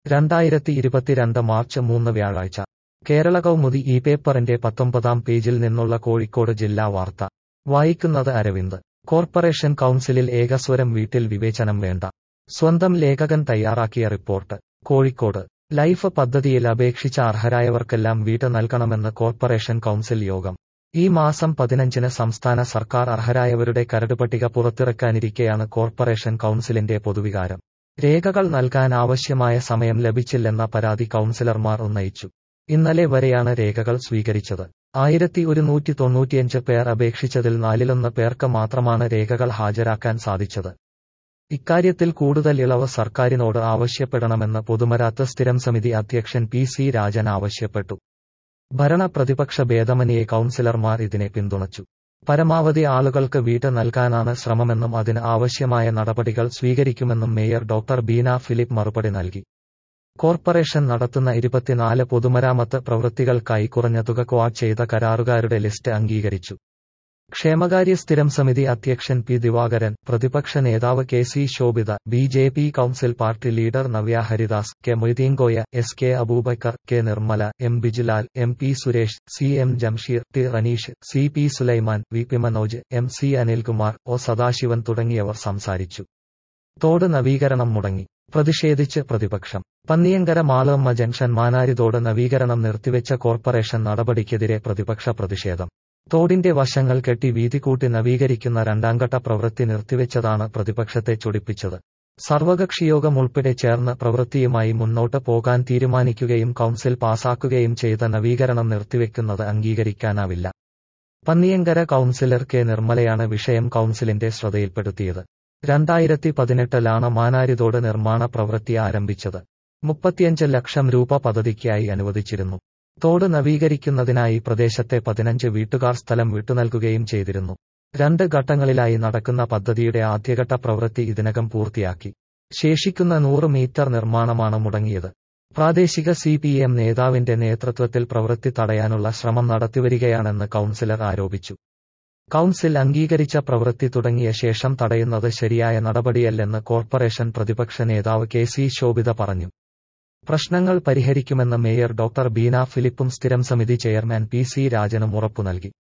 രണ്ടായിരത്തി ഇരുപത്തിരണ്ട് മാർച്ച് മൂന്ന് വ്യാഴാഴ്ച കേരള കൗമുദി ഈ പേപ്പറിന്റെ പത്തൊമ്പതാം പേജിൽ നിന്നുള്ള കോഴിക്കോട് ജില്ലാ വാർത്ത വായിക്കുന്നത് അരവിന്ദ് കോർപ്പറേഷൻ കൗൺസിലിൽ ഏകസ്വരം വീട്ടിൽ വിവേചനം വേണ്ട സ്വന്തം ലേഖകൻ തയ്യാറാക്കിയ റിപ്പോർട്ട് കോഴിക്കോട് ലൈഫ് പദ്ധതിയിൽ അപേക്ഷിച്ച അർഹരായവർക്കെല്ലാം വീട് നൽകണമെന്ന് കോർപ്പറേഷൻ കൗൺസിൽ യോഗം ഈ മാസം പതിനഞ്ചിന് സംസ്ഥാന സർക്കാർ അർഹരായവരുടെ കരട് പട്ടിക പുറത്തിറക്കാനിരിക്കെയാണ് കോർപ്പറേഷൻ കൗൺസിലിന്റെ പൊതുവികാരം രേഖകൾ നൽകാൻ ആവശ്യമായ സമയം ലഭിച്ചില്ലെന്ന പരാതി കൗൺസിലർമാർ ഉന്നയിച്ചു ഇന്നലെ വരെയാണ് രേഖകൾ സ്വീകരിച്ചത് ആയിരത്തി ഒരുന്നൂറ്റി തൊണ്ണൂറ്റിയഞ്ച് പേർ അപേക്ഷിച്ചതിൽ നാലിലൊന്ന് പേർക്ക് മാത്രമാണ് രേഖകൾ ഹാജരാക്കാൻ സാധിച്ചത് ഇക്കാര്യത്തിൽ കൂടുതൽ ഇളവ് സർക്കാരിനോട് ആവശ്യപ്പെടണമെന്ന് പൊതുമരാത്ത് സ്ഥിരം സമിതി അധ്യക്ഷൻ പി സി രാജൻ ആവശ്യപ്പെട്ടു ഭരണ പ്രതിപക്ഷ ഭേദമന്യേ കൗൺസിലർമാർ ഇതിനെ പിന്തുണച്ചു പരമാവധി ആളുകൾക്ക് വീട് നൽകാനാണ് ശ്രമമെന്നും അതിന് ആവശ്യമായ നടപടികൾ സ്വീകരിക്കുമെന്നും മേയർ ഡോക്ടർ ബീന ഫിലിപ്പ് മറുപടി നൽകി കോർപ്പറേഷൻ നടത്തുന്ന ഇരുപത്തിനാല് പൊതുമരാമത്ത് പ്രവൃത്തികൾക്കായി കുറഞ്ഞ തുക ക്വാഡ് ചെയ്ത കരാറുകാരുടെ ലിസ്റ്റ് അംഗീകരിച്ചു ക്ഷേമകാര്യ സ്ഥിരം സമിതി അധ്യക്ഷൻ പി ദിവാകരൻ പ്രതിപക്ഷ നേതാവ് K C Shobhitha B J P council party leader Navya Haridas K Moideenkoya S K Aboobacker K Nirmala M Bijulal M P Suresh C M Jamsheer T Raneesh C P Sulaiman V P Manoj M C Anilkumar O Sadasivan തുടങ്ങിയവർ സംസാരിച്ചു തോട് നവീകരണം മുടങ്ങി പ്രതിഷേധിച്ച് പ്രതിപക്ഷം പന്നിയങ്കര മാളമ്മ ജംഗ്ഷൻ മാനാരിതോട് നവീകരണം നിർത്തിവെച്ച കോർപ്പറേഷൻ നടപടിക്കെതിരെ പ്രതിപക്ഷ പ്രതിഷേധം തോടിന്റെ വശങ്ങൾ കെട്ടി വീതി കൂട്ടി നവീകരിക്കുന്ന രണ്ടാംഘട്ട പ്രവൃത്തി നിർത്തിവെച്ചതാണ് പ്രതിപക്ഷത്തെ ചൊടിപ്പിച്ചത് സർവകക്ഷിയോഗം ഉൾപ്പെടെ ചേർന്ന് പ്രവൃത്തിയുമായി മുന്നോട്ട് പോകാൻ തീരുമാനിക്കുകയും കൌൺസിൽ പാസാക്കുകയും ചെയ്ത നവീകരണം നിർത്തിവെക്കുന്നത് അംഗീകരിക്കാനാവില്ല പന്നിയങ്കര കൌൺസിലർ കെ നിർമ്മലയാണ് വിഷയം കൌൺസിലിന്റെ ശ്രദ്ധയിൽപ്പെടുത്തിയത് രണ്ടായിരത്തി പതിനെട്ടിലാണ് മാനാരിതോട് നിർമ്മാണ പ്രവൃത്തി ആരംഭിച്ചത് മുപ്പത്തിയഞ്ച് ലക്ഷം രൂപ പദ്ധതിക്കായി അനുവദിച്ചിരുന്നു തോട് നവീകരിക്കുന്നതിനായി പ്രദേശത്തെ പതിനഞ്ച് വീട്ടുകാർ സ്ഥലം വിട്ടുനൽകുകയും ചെയ്തിരുന്നു രണ്ട് ഘട്ടങ്ങളിലായി നടക്കുന്ന പദ്ധതിയുടെ ആദ്യഘട്ട പ്രവൃത്തി ഇതിനകം പൂർത്തിയാക്കി ശേഷിക്കുന്ന നൂറ് മീറ്റർ നിർമ്മാണമാണ് മുടങ്ങിയത് പ്രാദേശിക സി പി എം നേതാവിന്റെ നേതൃത്വത്തിൽ പ്രവൃത്തി തടയാനുള്ള ശ്രമം നടത്തിവരികയാണെന്ന് കൌൺസിലർ ആരോപിച്ചു കൌൺസിൽ അംഗീകരിച്ച പ്രവൃത്തി തുടങ്ങിയ ശേഷം തടയുന്നത് ശരിയായ നടപടിയല്ലെന്ന് കോർപ്പറേഷൻ പ്രതിപക്ഷ നേതാവ് കെ സി ശോഭിത പറഞ്ഞു പ്രശ്നങ്ങൾ പരിഹരിക്കുമെന്ന് മേയർ ഡോക്ടർ ബീന ഫിലിപ്പും സ്ഥിരം സമിതി ചെയർമാൻ പി സി രാജനും ഉറപ്പു നൽകി